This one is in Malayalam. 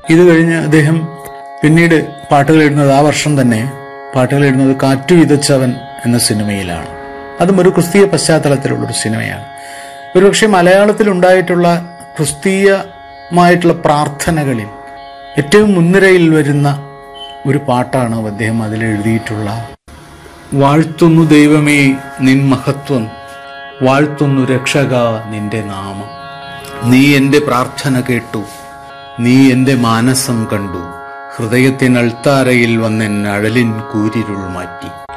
ഇത് കഴിഞ്ഞ് അദ്ദേഹം പിന്നീട് പാട്ടുകൾ എഴുതുന്നത് ആ വർഷം തന്നെ പാട്ടുകൾ എഴുതുന്നത് കാറ്റു വിതച്ചവൻ എന്ന സിനിമയിലാണ് അതും ഒരു ക്രിസ്തീയ പശ്ചാത്തലത്തിലുള്ള ഒരു സിനിമയാണ് ഒരുപക്ഷെ മലയാളത്തിൽ ഉണ്ടായിട്ടുള്ള ക്രിസ്തീയമായിട്ടുള്ള പ്രാർത്ഥനകളിൽ ഏറ്റവും മുൻനിരയിൽ വരുന്ന ഒരു പാട്ടാണ് അദ്ദേഹം അതിൽ എഴുതിയിട്ടുള്ള വാഴ്ത്തുന്നു ദൈവമേ നിൻ മഹത്വം വാഴ്ത്തുന്നു രക്ഷക നിന്റെ നാമം നീ എൻ്റെ പ്രാർത്ഥന കേട്ടു നീ എൻ്റെ മാനസം കണ്ടു ഹൃദയത്തിനൾത്താരയിൽ വന്നെൻ അഴലിൻ കൂരിരുൾ മാറ്റി